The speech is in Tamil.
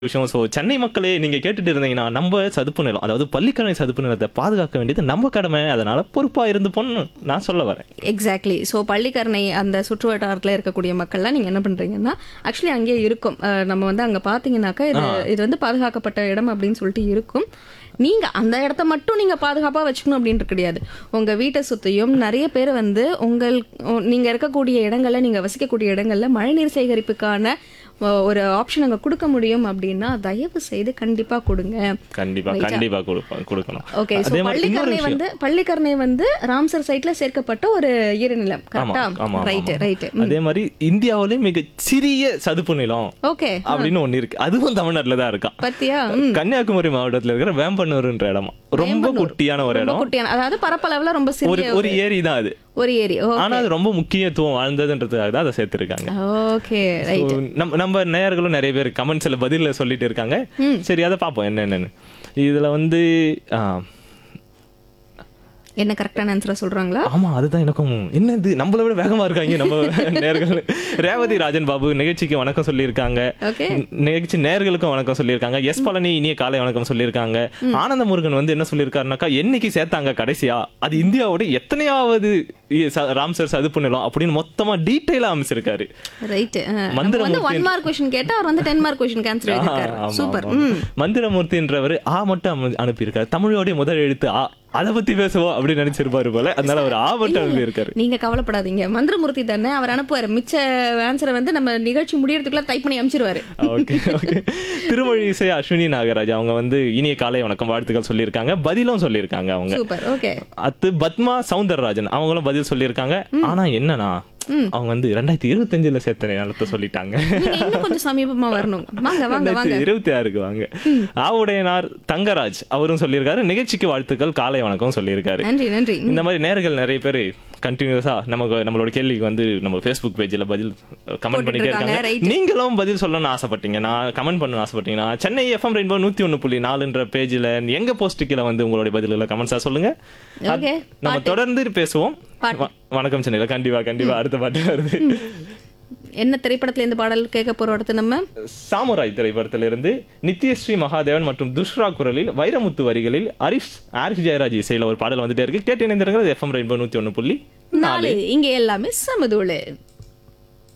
விஷயம் ஸோ சென்னை மக்களே நீங்க கேட்டுட்டு இருந்தீங்கன்னா நம்ம சதுப்பு நிலம் அதாவது பள்ளிக்கரணை சதுப்பு நிலத்தை பாதுகாக்க வேண்டியது நம்ம கடமை அதனால பொறுப்பா இருந்து போன்னு நான் சொல்ல வரேன் எக்ஸாக்ட்லி ஸோ பள்ளிக்கரணை அந்த சுற்று வட்டாரத்தில் இருக்கக்கூடிய மக்கள்லாம் நீங்கள் என்ன பண்ணுறீங்கன்னா ஆக்சுவலி அங்கேயே இருக்கும் அஹ் நம்ம வந்து அங்கே பார்த்தீங்கன்னாக்கா இது இது வந்து பாதுகாக்கப்பட்ட இடம் அப்படின்னு சொல்லிட்டு இருக்கும் நீங்கள் அந்த இடத்த மட்டும் நீங்கள் பாதுகாப்பாக வச்சுக்கணும் அப்படின்ட்டு கிடையாது உங்கள் வீட்டை சுற்றியும் நிறைய பேர் வந்து உங்கள் நீங்கள் இருக்கக்கூடிய இடங்கள்ல நீங்கள் வசிக்கக்கூடிய இடங்கள்ல மழைநீர் சேகரிப்புக்கான அஹ், ஒரு ஆப்ஷன் அங்கே கொடுக்க முடியும் அப்படின்னா தயவு செய்து கண்டிப்பாக கொடுங்க கண்டிப்பா கண்டிப்பா கொடுப்போம் கொடுக்கணும் ஓகே ஸோ அதே மாதிரி இன்னொரு பள்ளிக்கரணை விஷயம் வந்து பள்ளிக்கரணை வந்து ராம்சர் சைட்ல சேர்க்கப்பட்ட ஒரு ஈரநிலம் ஆமா கரெக்டா ஆமா ரைட்டு ரைட்டு அதே மாதிரி இந்தியாவிலே மிக சிறிய சதுப்பு நிலம் ஓகே அப்படின்னு ஒண்ணு இருக்கு அதுவும் தமிழ்நாட்டுல தான் இருக்கா பத்தியா ம். கன்னியாகுமரி மாவட்டத்துல இருக்கிற வேம்பன்னூர்ன்ற இடமா ரொம்ப குட்டியான ஒரு ரொம்ப இடம் குட்டியான அதாவது பரப்பளவுல ரொம்ப ஒரு சிறிய ஒரு ஏரி தான் அது ஒரு ஏரி ஆனா அது ரொம்ப முக்கியத்துவம் வாழ்ந்ததுன்றதுக்காக தான் அதை சேர்த்திருக்காங்க ஓகே ரைட் So, நம்ம நம்ம நேயர்களும் நிறைய பேர் கமெண்ட்ஸ்ல பதில சொல்லிட்டு இருக்காங்க சரி அதை பார்ப்போம் என்னென்னு இதுல வந்து ஆ, என்ன கரெக்டான ஆன்சரா சொல்றாங்களா ஆமா அதுதான் எனக்கும் என்ன இது நம்மளை விட வேகமா இருக்காங்க நம்ம நேர்கள் ரேவதி ராஜன் பாபு நிகழ்ச்சிக்கு வணக்கம் சொல்லியிருக்காங்க ஓகே நிகழ்ச்சி நேர்களுக்கும் வணக்கம் சொல்லியிருக்காங்க எஸ் பழனி இனிய காலை வணக்கம் சொல்லியிருக்காங்க ஆனந்த முருகன் வந்து என்ன சொல்லியிருக்காருனாக்கா என்னைக்கு சேர்த்தாங்க கடைசியா அது இந்தியாவோட எத்தனையாவது இ- ச- ராம்சர் சதுப்பு நிலம் அப்படின்னு மொத்தமா டீட்டெயிலா அமைச்சிருக்காரு ரைட் மந்திர வந்து ஒன் மார்க் கொஸ்டின் கேட்டா அவர் வந்து டென் மார்க் கொஸ்டின் ஆன்சர் எழுதிருக்காரு ஆமா, சூப்பர் ஆமா. ம் மந்திரமூர்த்தின்றவர் ஆ மட்டும் அனு- அனுப்பியிருக்காரு தமிழோடைய முதல் எழுத்து ஆ அதை பத்தி பேசுவோம் அப்படின்னு நினைச்சிருப்பாரு போல அதனால அவர் ஆ மட்டும் அனுப்பியிருக்காரு நீங்க கவலைப்படாதீங்க மந்திரமூர்த்தி தானே அவர் அனுப்புவாரு மிச்ச ஆன்சரை வந்து நம்ம நிகழ்ச்சி முடியறதுக்குள்ள டைப் பண்ணி அனுப்பிச்சிருவாரு ஓகே ஓகே திருமொழி இசை அஸ்வினி நாகராஜ் அவங்க வந்து இனிய காலை வணக்கம் வாழ்த்துக்கள் சொல்லியிருக்காங்க பதிலும் சொல்லியிருக்காங்க அவங்க சூப்பர் ஓகே அத்து பத்மா சவுந்தரராஜன் அவங்களும் பதில் சொல்லியிருக்காங்க ஆனா என்னன்னா அவங்க வந்து ரெண்டாயிரத்தி இருபத்தஞ்சுல சேர்த்த நிலத்தை சொல்லிட்டாங்க நீங்க இன்னும் கொஞ்சம் சமீபமா வரணும் வாங்க வாங்க வாங்க ரெண்டாயிரத்தி இருபத்தி ஆறுக்கு வாங்க ஆவுடையனார் தங்கராஜ் அவரும் சொல்லியிருக்காரு நிகழ்ச்சிக்கு வாழ்த்துக்கள் காலை வணக்கம் சொல்லியிருக்காரு நன்றி நன்றி இந்த மாதிரி நேர்கள் நிறைய பேர் கண்டினியூஸா நமக்கு நம்மளோட கேள்விக்கு வந்து நம்ம ஃபேஸ்புக் பேஜ்ல பதில் கமெண்ட் பண்ணிட்டே இருக்காங்க, இருக்காங்க right. நீங்களும் பதில் சொல்லணும்னு ஆசைப்பட்டீங்க நான் கமெண்ட் பண்ணணும்னு ஆசைப்பட்டீங்கன்னா சென்னை எஃப்எம் ரெயின்போ நூத்தி ஒண்ணு புள்ளி நாலுன்ற பேஜ்ல எங்க போஸ்ட் கீழே வந்து உங்களுடைய பதில்களை கமெண்ட்ஸா சொல்லுங்க Okay. நம்ம தொடர்ந்து பேசுவோம் பாட்டு. வ- வணக்கம் சென்னையில கண்டிப்பா கண்டிப்பா அடுத்த பாட்டு வருது என்ன திரைப்படத்துல இந்த பாடல் கேட்க போறோம் அடுத்து நம்ம சாமுராய் திரைப்படத்திலிருந்து நித்யஸ்ரீ மகாதேவன் மற்றும் துஷ்ரா குரலில் வைரமுத்து வரிகளில் ஹரிஷ் ஹாரிஸ் ஜெயராஜ் இசையில ஒரு பாடல் வந்துட்டே இருக்கு கேட்டு இணைந்திருக்கிறது எஃப்எம் ரெயின்போ நூத்தி ஒண்ணு புள்ளி நாலு இங்க எல்லாமே சமதூளு